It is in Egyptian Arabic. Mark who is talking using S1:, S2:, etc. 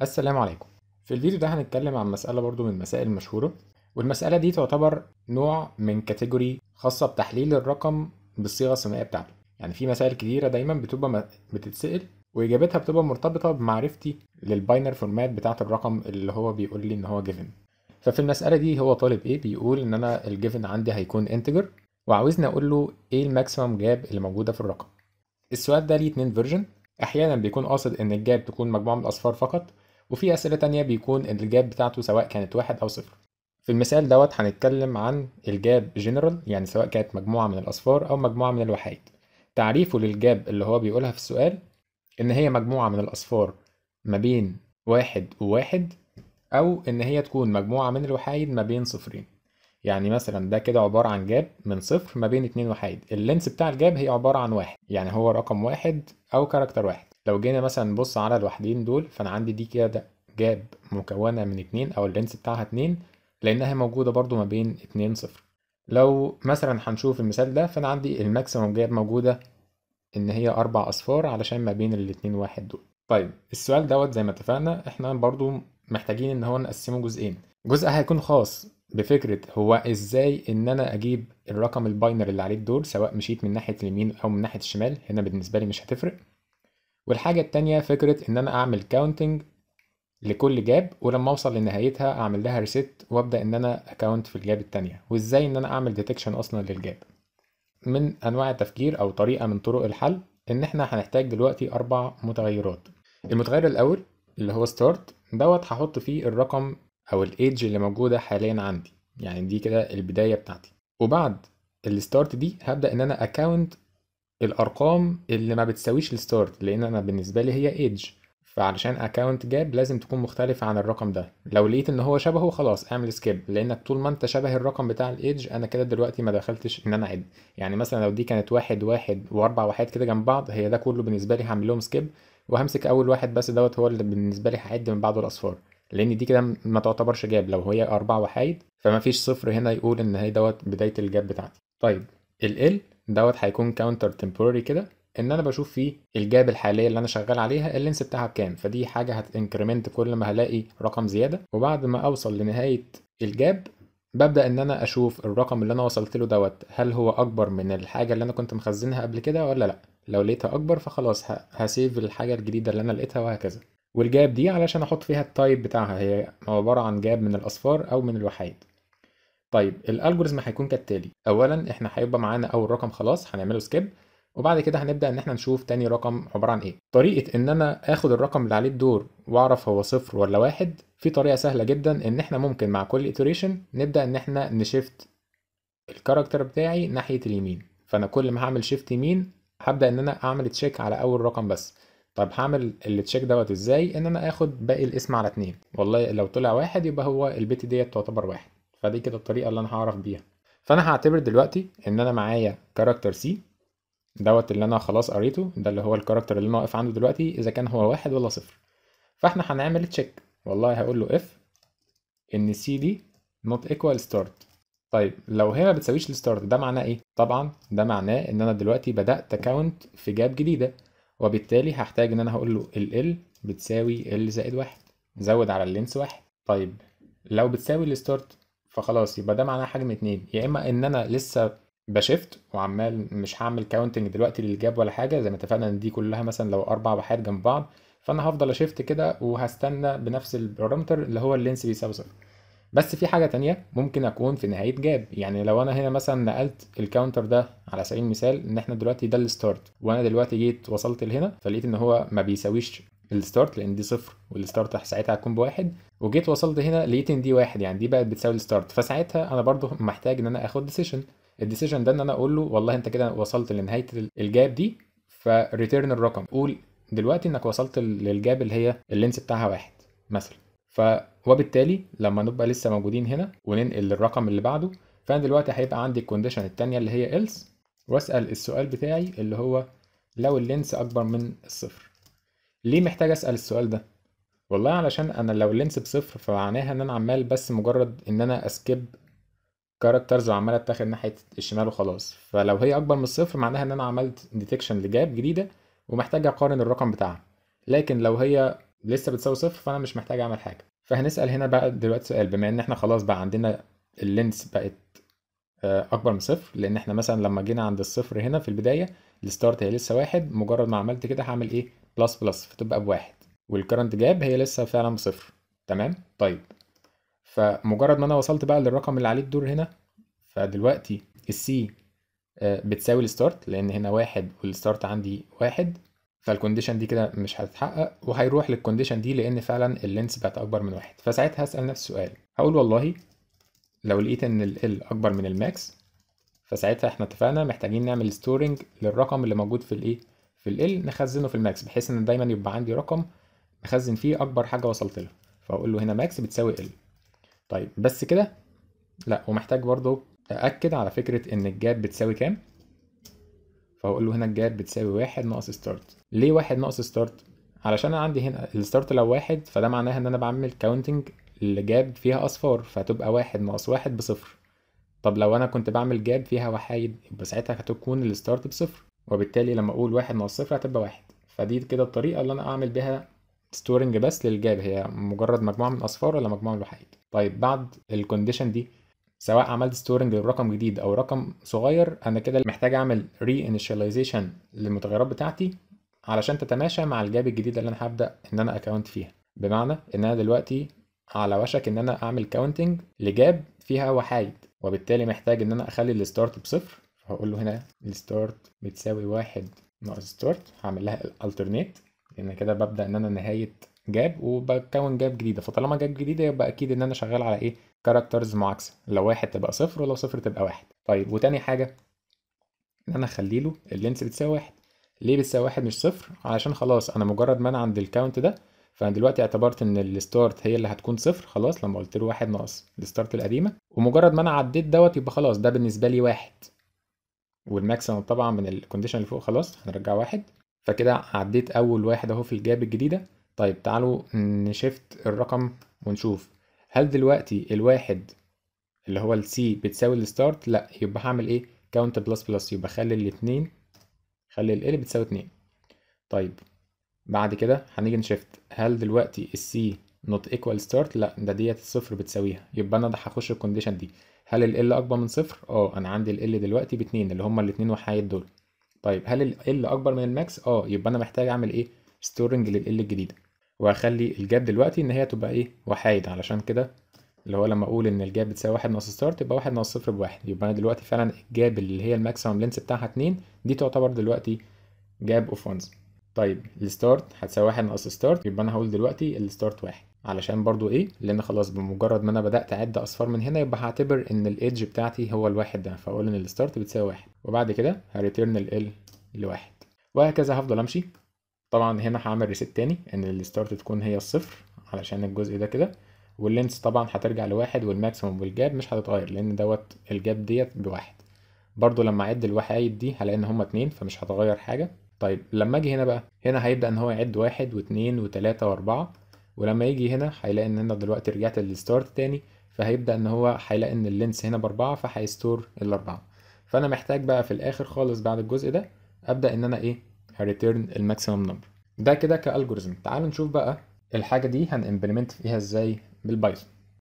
S1: السلام عليكم في الفيديو ده هنتكلم عن مسألة برضو من المسائل المشهورة والمسألة دي تعتبر نوع من كاتيجوري خاصة بتحليل الرقم بالصيغة الثنائية بتاعته يعني في مسائل كتيرة دايما بتبقى م- بتتسأل وإجابتها بتبقى مرتبطة بمعرفتي للباينر فورمات بتاعة الرقم اللي هو بيقول لي إن هو جيفن ففي المسألة دي هو طالب إيه بيقول إن أنا الجيفن عندي هيكون انتجر وعاوزني أقول له إيه الماكسيمم جاب اللي موجودة في الرقم السؤال ده ليه اتنين فيرجن أحيانا بيكون قاصد إن الجاب تكون مجموعة من الأصفار فقط وفي أسئلة تانية بيكون الجاب بتاعته سواء كانت واحد أو صفر في المثال دوت هنتكلم عن الجاب جنرال يعني سواء كانت مجموعة من الأصفار أو مجموعة من الوحيد تعريفه للجاب اللي هو بيقولها في السؤال إن هي مجموعة من الأصفار ما بين واحد وواحد أو إن هي تكون مجموعة من الوحيد ما بين صفرين يعني مثلا ده كده عبارة عن جاب من صفر ما بين اتنين وحيد اللينس بتاع الجاب هي عبارة عن واحد يعني هو رقم واحد أو كاركتر واحد لو جينا مثلا نبص على الوحدين دول فأنا عندي دي كده جاب مكونة من اتنين أو اللينس بتاعها اتنين لأنها موجودة برضو ما بين اتنين صفر لو مثلا هنشوف المثال ده فأنا عندي الماكسيموم جاب موجودة إن هي أربع أصفار علشان ما بين الاتنين واحد دول طيب السؤال دوت زي ما اتفقنا احنا برضو محتاجين إن هو نقسمه جزئين جزء هيكون خاص بفكرة هو ازاي ان انا اجيب الرقم الباينر اللي عليه الدور سواء مشيت من ناحية اليمين او من ناحية الشمال هنا بالنسبة لي مش هتفرق والحاجة التانية فكرة ان انا اعمل كاونتنج لكل جاب ولما اوصل لنهايتها اعمل لها ريست وابدا ان انا اكاونت في الجاب التانية وازاي ان انا اعمل ديتكشن اصلا للجاب من انواع التفكير او طريقة من طرق الحل ان احنا هنحتاج دلوقتي اربع متغيرات المتغير الاول اللي هو ستارت دوت هحط فيه الرقم او الايدج اللي موجوده حاليا عندي يعني دي كده البدايه بتاعتي وبعد الستارت دي هبدا ان انا اكاونت الارقام اللي ما بتساويش الستارت لان انا بالنسبه لي هي ايدج فعلشان اكاونت جاب لازم تكون مختلفة عن الرقم ده لو لقيت ان هو شبهه خلاص اعمل سكيب لانك طول ما انت شبه الرقم بتاع الايدج انا كده دلوقتي ما دخلتش ان انا اعد يعني مثلا لو دي كانت واحد واحد واربع واحد كده جنب بعض هي ده كله بالنسبة لي هعمل لهم سكيب وهمسك اول واحد بس دوت هو اللي بالنسبة لي هعد من بعده الاصفار لان دي كده ما تعتبرش جاب لو هي اربع وحيد فما فيش صفر هنا يقول ان هي دوت بدايه الجاب بتاعتي طيب ال دوت هيكون كاونتر تمبوراري كده ان انا بشوف فيه الجاب الحاليه اللي انا شغال عليها اللينس بتاعها بكام فدي حاجه هتنكريمنت كل ما هلاقي رقم زياده وبعد ما اوصل لنهايه الجاب ببدا ان انا اشوف الرقم اللي انا وصلت له دوت هل هو اكبر من الحاجه اللي انا كنت مخزنها قبل كده ولا لا لو لقيتها اكبر فخلاص ه- هسيف الحاجه الجديده اللي انا لقيتها وهكذا والجاب دي علشان احط فيها التايب بتاعها هي عبارة عن جاب من الاصفار او من الوحيد طيب الالجوريزم هيكون كالتالي اولا احنا هيبقى معانا اول رقم خلاص هنعمله سكيب وبعد كده هنبدا ان احنا نشوف تاني رقم عباره عن ايه طريقه ان انا اخد الرقم اللي عليه الدور واعرف هو صفر ولا واحد في طريقه سهله جدا ان احنا ممكن مع كل iteration نبدا ان احنا نشفت الكاركتر بتاعي ناحيه اليمين فانا كل ما هعمل شيفت يمين هبدا ان انا اعمل تشيك على اول رقم بس طب هعمل التشيك دوت ازاي ان انا اخد باقي الاسم على اتنين والله لو طلع واحد يبقى هو البت ديت تعتبر واحد فدي كده الطريقه اللي انا هعرف بيها فانا هعتبر دلوقتي ان انا معايا كاركتر سي دوت اللي انا خلاص قريته ده اللي هو الكاركتر اللي انا واقف عنده دلوقتي اذا كان هو واحد ولا صفر فاحنا هنعمل تشيك والله هقول له اف ان سي دي not equal start طيب لو هي ما بتساويش الستارت ده معناه ايه طبعا ده معناه ان انا دلوقتي بدات اكاونت في جاب جديده وبالتالي هحتاج ان انا هقول له ال L بتساوي ال زائد واحد زود على اللينس واحد طيب لو بتساوي الستارت فخلاص يبقى ده معناه حاجه من اتنين يا اما ان انا لسه بشفت وعمال مش هعمل كاونتنج دلوقتي للجاب ولا حاجه زي ما اتفقنا ان دي كلها مثلا لو اربع وحيد جنب بعض فانا هفضل اشفت كده وهستنى بنفس البارامتر اللي هو اللينس بيساوي صفر بس في حاجة تانية ممكن أكون في نهاية جاب يعني لو أنا هنا مثلا نقلت الكاونتر ده على سبيل المثال إن إحنا دلوقتي ده الستارت وأنا دلوقتي جيت وصلت لهنا فلقيت إن هو ما بيساويش الستارت لأن دي صفر والستارت ساعتها هتكون بواحد وجيت وصلت هنا لقيت إن دي واحد يعني دي بقت بتساوي الستارت فساعتها أنا برضو محتاج إن أنا آخد ديسيشن الديسيشن ده إن أنا أقول له والله أنت كده وصلت لنهاية الجاب دي فريتيرن الرقم قول دلوقتي إنك وصلت للجاب اللي هي اللينس بتاعها واحد مثلا ف وبالتالي لما نبقى لسه موجودين هنا وننقل للرقم اللي بعده فانا دلوقتي هيبقى عندي الكونديشن التانية اللي هي else واسأل السؤال بتاعي اللي هو لو اللينس اكبر من الصفر ليه محتاج اسأل السؤال ده والله علشان انا لو اللينس بصفر فمعناها ان انا عمال بس مجرد ان انا اسكيب كاركترز وعمال اتاخد ناحية الشمال وخلاص فلو هي اكبر من الصفر معناها ان انا عملت ديتكشن لجاب جديدة ومحتاج اقارن الرقم بتاعها لكن لو هي لسه بتساوي صفر فانا مش محتاج اعمل حاجه فهنسال هنا بقى دلوقتي سؤال بما ان احنا خلاص بقى عندنا اللينس بقت آه، اكبر من صفر لان احنا مثلا لما جينا عند الصفر هنا في البدايه الستارت هي لسه واحد مجرد ما عملت كده هعمل ايه بلس بلس فتبقى بواحد والكرنت جاب هي لسه فعلا بصفر تمام طيب فمجرد ما انا وصلت بقى للرقم اللي عليه الدور هنا فدلوقتي السي بتساوي الستارت لان هنا واحد والستارت عندي واحد فالكونديشن دي كده مش هتتحقق وهيروح للكونديشن دي لان فعلا اللينس بقت اكبر من واحد فساعتها هسال نفس السؤال هقول والله لو لقيت ان ال اكبر من الماكس فساعتها احنا اتفقنا محتاجين نعمل ستورنج للرقم اللي موجود في الايه في ال نخزنه في الماكس بحيث ان دايما يبقى عندي رقم اخزن فيه اكبر حاجه وصلت لها فاقول له هنا ماكس بتساوي ال طيب بس كده لا ومحتاج برضو أأكد على فكرة إن الجاب بتساوي كام فهقول له هنا الجاب بتساوي واحد ناقص ستارت ليه واحد ناقص ستارت علشان أنا عندي هنا الستارت لو واحد فده معناها إن أنا بعمل كاونتنج لجاب فيها أصفار فهتبقى واحد ناقص واحد بصفر طب لو أنا كنت بعمل جاب فيها وحايد يبقى ساعتها هتكون الستارت بصفر وبالتالي لما أقول واحد ناقص صفر هتبقى واحد فدي كده الطريقة اللي أنا أعمل بيها ستورنج بس للجاب هي مجرد مجموعة من أصفار ولا مجموعة من وحيد طيب بعد الكونديشن دي سواء عملت ستورنج لرقم جديد او رقم صغير انا كده محتاج اعمل ري انيشاليزيشن للمتغيرات بتاعتي علشان تتماشى مع الجاب الجديده اللي انا هبدا ان انا اكونت فيها بمعنى ان انا دلوقتي على وشك ان انا اعمل كاونتنج لجاب فيها وحايد وبالتالي محتاج ان انا اخلي الستارت بصفر فهقول له هنا الستارت بتساوي واحد ناقص ستارت هعمل لها الالترنيت لان كده ببدا ان انا نهايه جاب وبكون جاب جديده فطالما جاب جديده يبقى اكيد ان انا شغال على ايه كاركترز معاكسه لو واحد تبقى صفر ولو صفر تبقى واحد طيب وتاني حاجه ان انا اخلي له اللينس بتساوي واحد ليه بتساوي واحد مش صفر علشان خلاص انا مجرد ما انا عند الكاونت ده فانا دلوقتي اعتبرت ان الستارت هي اللي هتكون صفر خلاص لما قلت له واحد ناقص الستارت القديمه ومجرد ما انا عديت دوت يبقى خلاص ده بالنسبه لي واحد والماكسيمم طبعا من الكونديشن اللي فوق خلاص هنرجع واحد فكده عديت اول واحد اهو في الجاب الجديده طيب تعالوا نشفت الرقم ونشوف هل دلوقتي الواحد اللي هو السي بتساوي الستارت لا يبقى هعمل ايه كاونت بلس بلس يبقى خلي الاتنين خلي ال بتساوي اتنين طيب بعد كده هنيجي نشفت هل دلوقتي السي نوت ايكوال ستارت لا ده ديت الصفر بتساويها يبقى انا هخش الكونديشن دي هل ال اكبر من صفر اه انا عندي ال دلوقتي باتنين اللي هما الاتنين وحايد دول طيب هل ال اكبر من الماكس اه يبقى انا محتاج اعمل ايه ستورنج لل الجديده وهخلي الجاب دلوقتي ان هي تبقى ايه وحايد علشان كده اللي هو لما اقول ان الجاب بتساوي واحد ناقص ستارت يبقى واحد ناقص صفر بواحد يبقى انا دلوقتي فعلا الجاب اللي هي الماكسيمم لينس بتاعها اتنين دي تعتبر دلوقتي جاب اوف وانز طيب الستارت هتساوي واحد ناقص ستارت يبقى انا هقول دلوقتي الستارت واحد علشان برضو ايه لان خلاص بمجرد ما انا بدات اعد اصفار من هنا يبقى هعتبر ان الايدج بتاعتي هو الواحد ده فاقول ان الستارت بتساوي واحد وبعد كده هريتيرن ال لواحد وهكذا هفضل امشي طبعا هنا هعمل ريست تاني ان الستارت تكون هي الصفر علشان الجزء ده كده واللينس طبعا هترجع لواحد والماكسيموم والجاب مش هتتغير لان دوت الجاب ديت بواحد برضو لما اعد الوحايد دي هلاقي ان هما اتنين فمش هتغير حاجه طيب لما اجي هنا بقى هنا هيبدا ان هو يعد واحد واتنين وتلاته واربعه ولما يجي هنا هيلاقي ان انا دلوقتي رجعت للستارت تاني فهيبدا ان هو هيلاقي ان اللينس هنا باربعه فهيستور الاربعه فانا محتاج بقى في الاخر خالص بعد الجزء ده ابدا ان انا ايه هريتيرن الماكسيمم نمبر ده كده كالجوريزم تعالوا نشوف بقى الحاجه دي هنimplement فيها ازاي بالبايثون